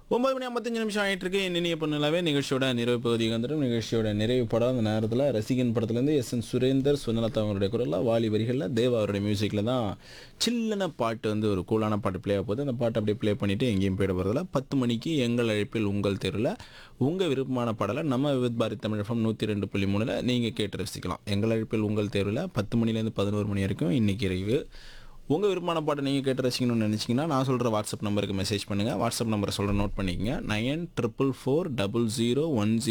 ஒன்பது மணி ஐம்பத்தஞ்சு நிமிஷம் ஆயிட்டு இருக்கு நினைய பண்ணலாவே நிகழ்ச்சியோட நிறைவு பகுதிக்கு வந்துடும் நிகழ்ச்சியோட நிறைவு படம் அந்த நேரத்தில் ரசிகன் படத்துலேருந்து எஸ் என் சுரேந்தர் சுனலதா அவங்களுடைய குரலில் வாலி வரிகளில் தேவா அவருடைய மியூசிக்கில் தான் சில்லன பாட்டு வந்து ஒரு கூலான பாட்டு ப்ளே ஆக போகுது அந்த பாட்டை அப்படியே ப்ளே பண்ணிவிட்டு எங்கேயும் போயிட போகிறதில்ல பத்து மணிக்கு எங்கள் அழைப்பில் உங்கள் தெருவில் உங்கள் விருப்பமான பாடலை நம்ம வித் பாரத் தமிழ் எஃப்எம் நூற்றி ரெண்டு புள்ளி மூணில் நீங்கள் கேட்டு ரசிக்கலாம் எங்கள் அழைப்பில் உங்கள் தேர்வில் பத்து மணிலேருந்து பதினோரு மணி வரைக்கும் இன்றைக்கி இரவு உங்கள் விருப்பமான பாட்டை நீங்கள் கேட்டு ரசிக்கணும்னு நினச்சிங்கன்னா நான் சொல்கிற வாட்ஸ்அப் நம்பருக்கு மெசேஜ் பண்ணுங்கள் வாட்ஸ்அப் நம்பரை சொல்கிற நோட் பண்ணிக்கங்க nine triple four double zero one